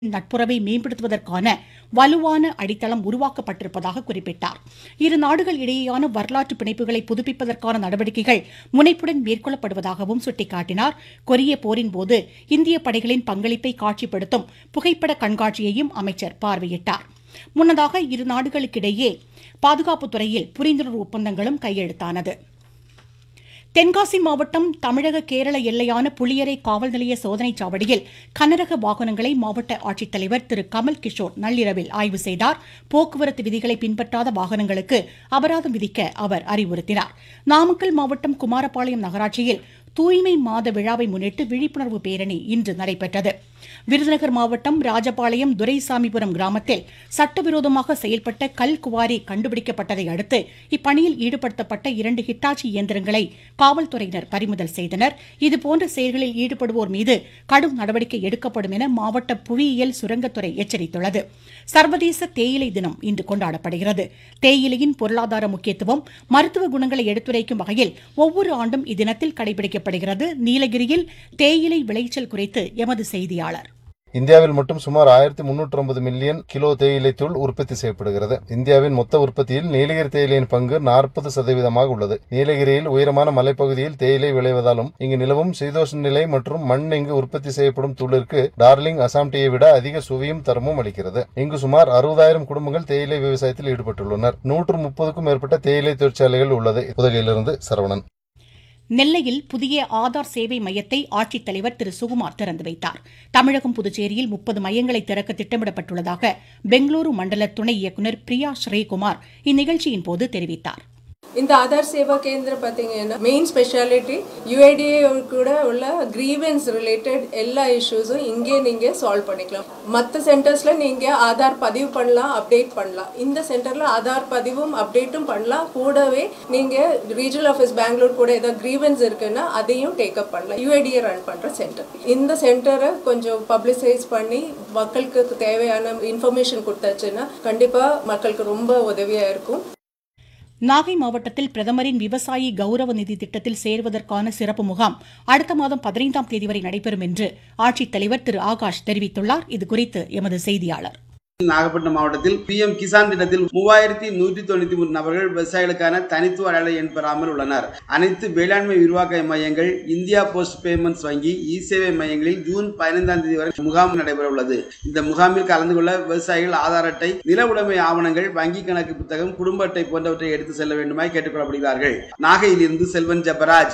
நட்புறவை மேம்படுத்துவதற்கான வலுவான அடித்தளம் உருவாக்கப்பட்டிருப்பதாக குறிப்பிட்டார் இரு நாடுகள் இடையேயான வரலாற்று பிணைப்புகளை புதுப்பிப்பதற்கான நடவடிக்கைகள் முனைப்புடன் மேற்கொள்ளப்படுவதாகவும் சுட்டிக்காட்டினார் கொரிய போரின் போது இந்திய படைகளின் பங்களிப்பை காட்சிப்படுத்தும் புகைப்பட கண்காட்சியையும் அமைச்சர் பார்வையிட்டார் முன்னதாக இரு நாடுகளுக்கிடையே பாதுகாப்புத் துறையில் புரிந்துணர்வு ஒப்பந்தங்களும் கையெழுத்தானது தென்காசி மாவட்டம் தமிழக கேரள எல்லையான புளியரை காவல் நிலைய சோதனைச் சாவடியில் கனரக வாகனங்களை மாவட்ட ஆட்சித்தலைவர் திரு கமல் கிஷோர் நள்ளிரவில் ஆய்வு செய்தார் போக்குவரத்து விதிகளை பின்பற்றாத வாகனங்களுக்கு அபராதம் விதிக்க அவர் அறிவுறுத்தினார் நாமக்கல் மாவட்டம் குமாரபாளையம் நகராட்சியில் தூய்மை மாத விழாவை முன்னிட்டு விழிப்புணர்வு பேரணி இன்று நடைபெற்றது விருதுநகர் மாவட்டம் ராஜபாளையம் துரைசாமிபுரம் கிராமத்தில் சட்டவிரோதமாக செயல்பட்ட கல் குவாரி கண்டுபிடிக்கப்பட்டதை அடுத்து இப்பணியில் ஈடுபடுத்தப்பட்ட இரண்டு ஹிட்டாச்சி இயந்திரங்களை காவல்துறையினர் பறிமுதல் செய்தனர் இதுபோன்ற செயல்களில் ஈடுபடுவோர் மீது கடும் நடவடிக்கை எடுக்கப்படும் என மாவட்ட புவியியல் சுரங்கத்துறை எச்சரித்துள்ளது சர்வதேச தேயிலை தினம் இன்று கொண்டாடப்படுகிறது தேயிலையின் பொருளாதார முக்கியத்துவம் மருத்துவ குணங்களை எடுத்துரைக்கும் வகையில் ஒவ்வொரு ஆண்டும் இத்தினத்தில் கடைபிடிக்கப்படுகிறது நீலகிரியில் தேயிலை விளைச்சல் குறித்து எமது செய்தியாளர் இந்தியாவில் மட்டும் சுமார் ஆயிரத்தி முன்னூற்றி ஐம்பது மில்லியன் கிலோ தேயிலை தூள் உற்பத்தி செய்யப்படுகிறது இந்தியாவின் மொத்த உற்பத்தியில் நீலகிரி தேயிலையின் பங்கு நாற்பது சதவீதமாக உள்ளது நீலகிரியில் உயரமான மலைப்பகுதியில் தேயிலை விளைவதாலும் இங்கு நிலவும் சீதோஷ்ண நிலை மற்றும் மண் இங்கு உற்பத்தி செய்யப்படும் தூளிற்கு டார்லிங் அசாம் டீயை விட அதிக சுவையும் தரமும் அளிக்கிறது இங்கு சுமார் அறுபதாயிரம் குடும்பங்கள் தேயிலை விவசாயத்தில் ஈடுபட்டுள்ளனர் நூற்று முப்பதுக்கும் மேற்பட்ட தேயிலை தொழிற்சாலைகள் உள்ளது உதகையிலிருந்து சரவணன் நெல்லையில் புதிய ஆதார் சேவை மையத்தை ஆட்சித்தலைவர் திரு சுகுமார் திறந்து வைத்தார் தமிழகம் புதுச்சேரியில் முப்பது மையங்களை திறக்க திட்டமிடப்பட்டுள்ளதாக பெங்களூரு மண்டல துணை இயக்குநர் பிரியா ஸ்ரீகுமார் இந்நிகழ்ச்சியின் போது தெரிவித்தார் இந்த ஆதார் சேவா கேந்திரம் பார்த்தீங்கன்னா மெயின் ஸ்பெஷாலிட்டி யுஐடிஏ கூட உள்ள கிரீவன்ஸ் ரிலேட்டட் எல்லா இஷ்யூஸும் இங்கே நீங்கள் சால்வ் பண்ணிக்கலாம் மற்ற சென்டர்ஸில் நீங்கள் ஆதார் பதிவு பண்ணலாம் அப்டேட் பண்ணலாம் இந்த சென்டரில் ஆதார் பதிவும் அப்டேட்டும் பண்ணலாம் கூடவே நீங்கள் ரீஜனல் ஆஃபீஸ் பெங்களூர் கூட ஏதாவது கிரீவன்ஸ் இருக்குன்னா அதையும் டேக்கப் பண்ணலாம் யுஐடிஏ ரன் பண்ணுற சென்டர் இந்த சென்டரை கொஞ்சம் பப்ளிசைஸ் பண்ணி மக்களுக்கு தேவையான இன்ஃபர்மேஷன் கொடுத்தாச்சுன்னா கண்டிப்பாக மக்களுக்கு ரொம்ப உதவியாக இருக்கும் நாகை மாவட்டத்தில் பிரதமரின் விவசாயி கௌரவ நிதி திட்டத்தில் சேர்வதற்கான சிறப்பு முகாம் அடுத்த மாதம் பதினைந்தாம் தேதி வரை நடைபெறும் என்று ஆட்சித்தலைவர் திரு ஆகாஷ் தெரிவித்துள்ளார் இதுகுறித்து எமது செய்தியாளர் நாகப்பட்டினம் மாவட்டத்தில் பி எம் கிசான் திட்டத்தில் மூவாயிரத்தி நூற்றி தொண்ணூத்தி மூணு நபர்கள் விவசாயிகளுக்கான தனித்துவ அடையாள எண் பெறாமல் உள்ளனர் அனைத்து வேளாண்மை விரிவாக்க மையங்கள் இந்தியா போஸ்ட் பேமெண்ட்ஸ் வங்கி இ சேவை மையங்களில் ஜூன் பதினைந்தாம் தேதி வரை முகாம் நடைபெற உள்ளது இந்த முகாமில் கலந்து கொள்ள விவசாயிகள் ஆதார் அட்டை நில உடைமை ஆவணங்கள் வங்கி கணக்கு புத்தகம் குடும்ப அட்டை போன்றவற்றை எடுத்து செல்ல வேண்டுமாய் கேட்டுக்கொள்ளப்படுகிறார்கள் நாகையிலிருந்து செல்வன் ஜபராஜ்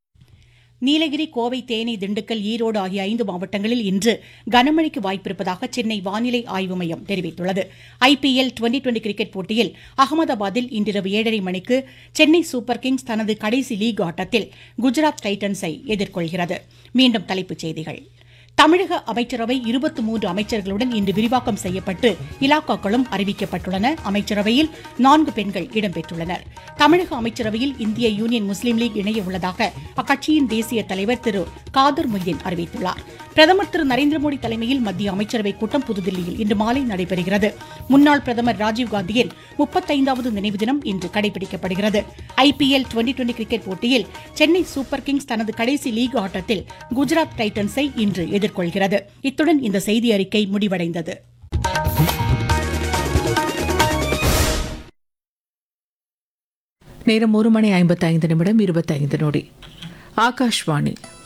நீலகிரி கோவை தேனி திண்டுக்கல் ஈரோடு ஆகிய ஐந்து மாவட்டங்களில் இன்று கனமழைக்கு வாய்ப்பிருப்பதாக சென்னை வானிலை ஆய்வு மையம் தெரிவித்துள்ளது ஐபிஎல் டுவெண்டி டுவெண்டி கிரிக்கெட் போட்டியில் அகமதாபாத்தில் இன்றிரவு ஏழரை மணிக்கு சென்னை சூப்பர் கிங்ஸ் தனது கடைசி லீக் ஆட்டத்தில் குஜராத் டைட்டன்ஸை எதிர்கொள்கிறது மீண்டும் தலைப்புச் செய்திகள் தமிழக அமைச்சரவை இருபத்தி மூன்று அமைச்சர்களுடன் இன்று விரிவாக்கம் செய்யப்பட்டு இலாக்காக்களும் அறிவிக்கப்பட்டுள்ளன அமைச்சரவையில் நான்கு பெண்கள் இடம்பெற்றுள்ளனர் தமிழக அமைச்சரவையில் இந்திய யூனியன் முஸ்லீம் லீக் இணைய உள்ளதாக அக்கட்சியின் தேசிய தலைவர் திரு காதர் முய்யீன் அறிவித்துள்ளார் பிரதமர் திரு நரேந்திர மோடி தலைமையில் மத்திய அமைச்சரவைக் கூட்டம் புதுதில்லியில் இன்று மாலை நடைபெறுகிறது முன்னாள் பிரதமர் ராஜீவ்காந்தியின் முப்பத்தைந்தாவது நினைவு தினம் இன்று கடைபிடிக்கப்படுகிறது ஐபிஎல் டுவெண்டி டுவெண்டி கிரிக்கெட் போட்டியில் சென்னை சூப்பர் கிங்ஸ் தனது கடைசி லீக் ஆட்டத்தில் குஜராத் டைட்டன்ஸை இன்று எதிர்கொள்கிறது இத்துடன் இந்த செய்தி அறிக்கை முடிவடைந்தது நேரம் ஒரு மணி ஐம்பத்தைந்து நிமிடம் இருபத்தைந்து நொடி ஆகாஷ்வாணி